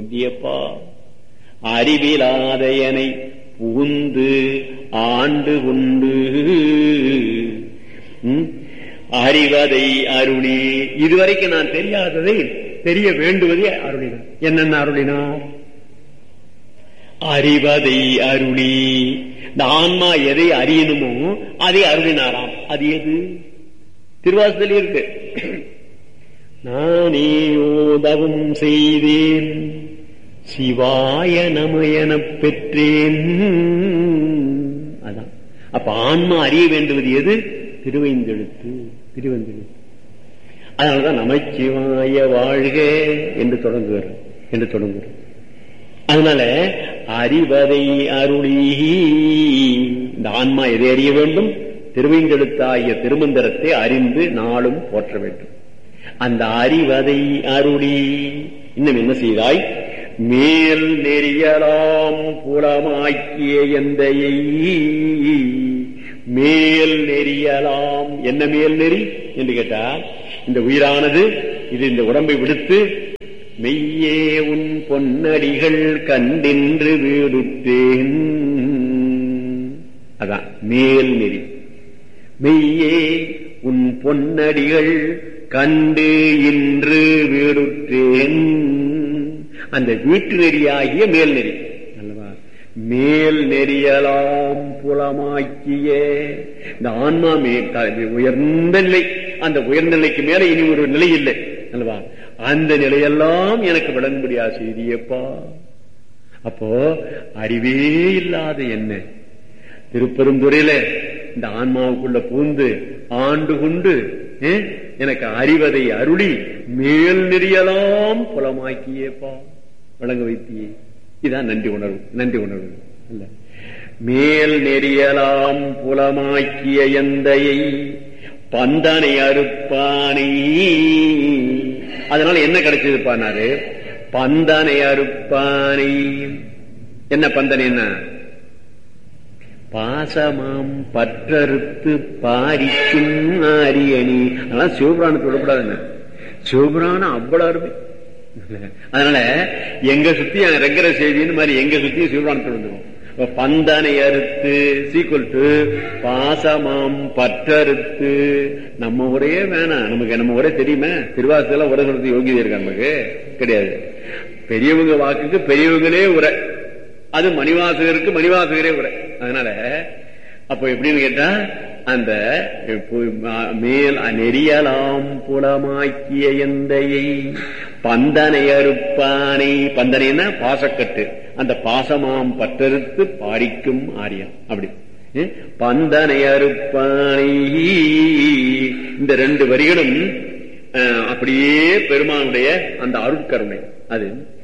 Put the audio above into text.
சிந்தியப்பா அறிவிலாதையனை புகுந்து ஆண்டு உண்டு ம்? அறிவதை அருளி இதுவரைக்கும் நான் தெரியாததை தெரிய வேண்டுவதே அருளினார் என்னென்ன அருளினார் அறிவதை அருளி இந்த ஆன்மா எதை அறியணுமோ அதை அருளினாராம் அது எது திருவாசத்தில் இருக்கு நானே உதவும் செய்தேன் சிவாய நம எனப் பெற்றேன் அதான் அப்ப ஆன்மா அறிய வேண்டுவது எது திருவைந்தெழுத்து திருவந்தெழுத்து அதனாலதான் நமச்சிவாய வாழ்க என்று தொடங்குகிறார் என்று தொடங்குகிறார் அதனால அறிவதை அருளி இந்த ஆன்மா எதை அறிய வேண்டும் திருவைந்தெழுத்தாகிய திருமந்திரத்தை அறிந்து நாளும் போற்ற வேண்டும் அந்த அறிவதை அருளி இன்னும் என்ன செய்தாய் மேல் நெறியலாம் புலமாக்கிய எந்தையை மேல் நெறியலாம் என்ன மேல் நெறி என்று கேட்டா இந்த உயிரானது இது இந்த உடம்பை விடுத்து மெய்யே உன் பொன்னடிகள் கண்டின்று வீடுத்தேன் அதான் மேல் நெறி மெய்யே உன் பொன்னடிகள் கண்டு இன்று வீடுற்றேன் அந்த வீட்டு நெறியாகிய மேல் நெறி அல்லவா மேல் நெறியலாம் புலமாக்கிய இந்த ஆன்மா மே த- உயர்ந்த நிலை அந்த உயர்ந்த நிலைக்கு மேல இனி ஒரு நிலை இல்லை அல்லவா அந்த நிலையெல்லாம் எனக்கு விளங்கும்படியா செய்தியப்பா அப்போ அறிவே இல்லாத என்ன திருப்பெருந்துறையில இந்த ஆன்மாவுக்குள்ள பூந்து ஆண்டு கொண்டு ஏ, எனக்கு அறிவதை அருளி மேல் நெறியலாம் புலமாக்கியேப்பா விளங்க வைத்தியே இதான் நன்றி உணர்வு நன்றி உணர்வு அல்ல மேல் நெறியலாம் புலமாக்கிய எந்தையை பந்தனை அறுப்பானை அதனால என்ன கிடைச்சது பானாரு பந்தனை அறுப்பானை என்ன பந்தனை என்ன பாசமாம் பற்றறுத்து பாரிக்கும் ஆரியணி அதெல்லாம் சிவபுராணத்தை விடக்கூடாதுங்க சிவபுராணம் அவ்வளவு அருமை அதனால எங்க சுத்தி ரெங்கர செய்தின்னு மாதிரி எங்க சுத்தி சிவபுராணத்தில் வந்துடும் இப்ப பந்தனை அறுத்து சீக்குவல் டு பாசமாம் பற்றறுத்து நம்ம ஒரே வேணாம் நமக்கு நம்ம ஒரே தெரியுமே திருவாசல உரை சொல்றது யோகியதை இருக்கா நமக்கு கிடையாது பெரியவங்க வாக்குக்கு பெரியவங்களே உரை அது மணிவாசகருக்கு மணிவாசகரே உரை அதனால அப்ப எப்படின்னு கேட்டா அந்த பு- மா- மேல் நெறியலாம் புலமாக்கிய எந்தையை பந்தனை அறுப்பானை பந்தனைன்னா பாசக்கட்டு அந்த பாசமாம் பற்றறுத்து பாரிக்கும் ஆரியம் அப்படி ஏ? பந்தனை அறுப்பானை இந்த ரெண்டு வரிகளும் அஹ், அப்படியே பெருமானுடைய அந்த அருட்கருணை அது